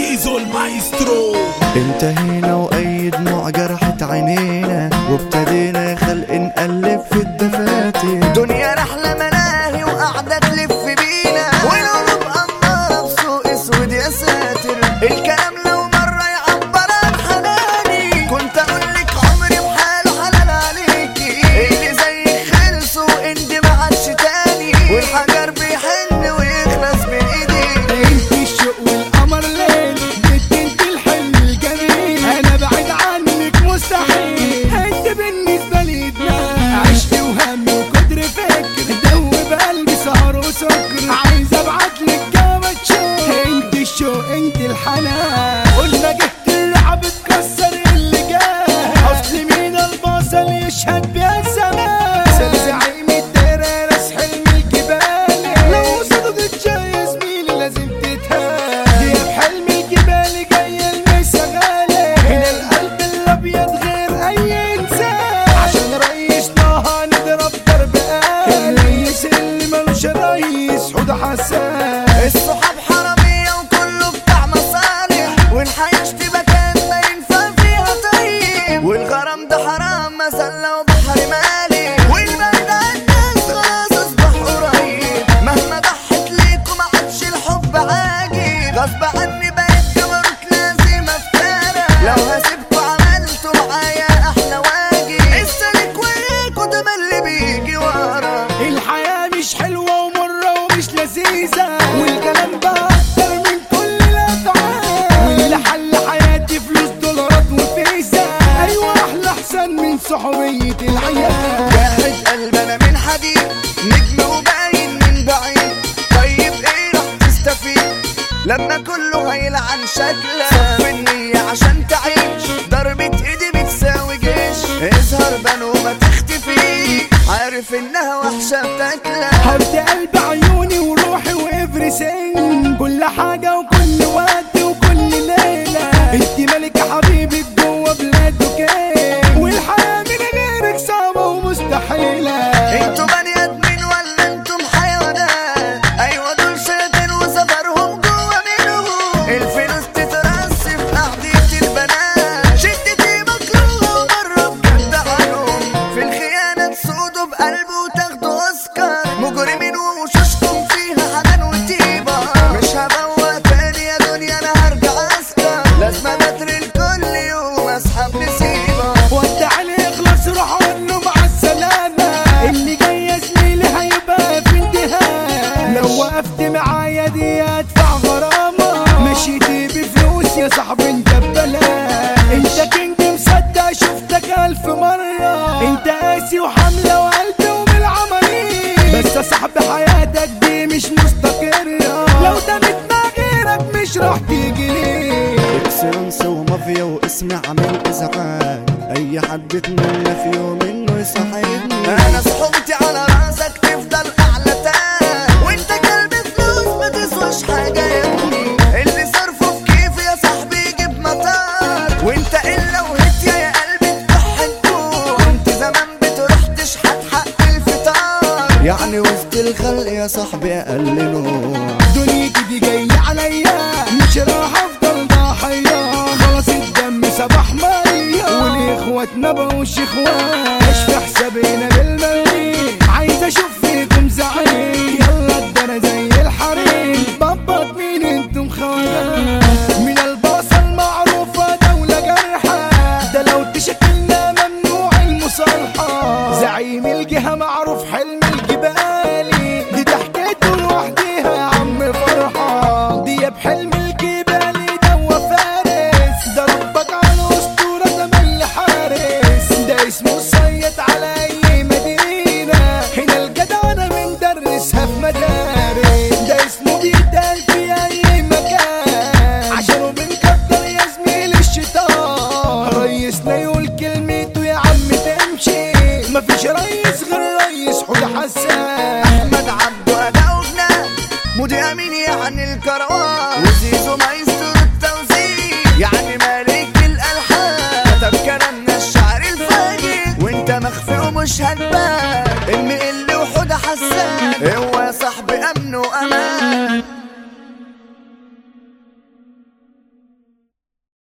زيزو المايسترو انتهينا واي دموع جرحت عينينا وابتدينا خلق نقلب في الدفاتر دنيا رحلة ملاهي وقاعدة تلف بينا والقلوب أمارة بسوق اسود يا ساتر الكلام لو مرة يعبر عن حناني كنت أقولك عمري بحاله حلال عليكي اللي زيك خلصوا انت ما عادش تاني والحجر بيحن ويخلص من ايديك انت الشوق والقمر ليل بنت انت الحلم الجميل انا بعيد عنك مستحيل انت بالنسبه لي دماغ عشت وهم وقدر فكر دوب قلبي سهر وسكر عايز ابعت لك جواب شوق انت الشوق انت الحنان قلنا جبت اللعب تكسر اللي جاه اصل مين البصل يشهد بيها الزمان زعيم الدايره راس حلم الجبال لو صدقت جاي زميلي لازم تتهان دي بحلم الجبال جاي المسا غالي هنا القلب الابيض غير اي انسان عشان ريسنا هنضرب ضرب قال الريس اللي ملوش ريس حوده حسان الصحاب حرامية وكله بتاع مصالح والحياة اشتباه كان ما ينفع فيها طيب والغرام ده حرام مسلة وبحر مالي والبعد عن الناس خلاص اصبح قريب مهما ضحت ليكوا ما عادش الحب عاجب غصب عني بقيت جبروت لازم افترى لو هسيبكوا عملتوا معايا احلى واجب السالك وياكوا ده ما اللي بيجي ورا الحياة مش حلوة ومرة ومش لذيذة والكلام بقى أكتر من كل الأفعال واللي حل حياتي فلوس دولارات وفيزا أيوة أحلى أحسن من صحوبية العيال واحد قلبنا من حديد نجم وباين من بعيد طيب ايه راح تستفيد لما كله هيلعن شكلك صف النية عشان تعيش ضربة ايدي بتساوي جيش اظهر بنو ما تختفي عارف انها وحشة بتاكلك حبت قلب عيوني وروحي وإفري سن كل حاجة وكل وقت وكل ليلة انت ملك يا حبيبي جوه بلاد وكين والحياة من غيرك صعبة ومستحيلة انتوا بني ادمين ولا انتم حيوانات ايوه دول شياطين وسفرهم جوه منهم الفلوس تترص في قعدة البنات شدتي مكروه ومرة بجد عنهم في الخيانة تسودوا بقلب وتاخدوا اوسكار مجرمين ووشوشكم فيها حنان وطيبة مش هبوق تاني يا دنيا انا هرجع اسكر لازم ابتر الكل يوم اسحب نسيبة ودع يخلص روح اقول له مع السلامة اللي جاي يا زميلي هيبقى في انتهاء لو وقفت معايا دي ادفع غرامة مشيتي بفلوس يا صاحبي انت ببلاش انت كينج مصدق شفتك الف مرة انت قاسي وحملة وقلبي وبالعملية بس يا صاحبي حياتك دي مش مستقرة لو دامت مع غيرك مش راح تيجي ليه اكسلانس ومافيا واسمي عامل ازعاج اي حد اتمنى في يوم انه يصاحبني انا صحبتي على راسك تفضل اعلى تاج وانت كلب فلوس ما تسواش حاجه يا ابني اللي صرفه في كيف يا صاحبي يجيب مطار وانت الا وهت يا قلبي تضحي الدور كنت زمان بتروح تشحت حق الفطار يعني وسط الخلق يا صاحبي اقل نوع دنيتي دي جاية عليا مش راح افضل ضحية خلاص الدم سبح مية والاخوات ما بقوش اخوات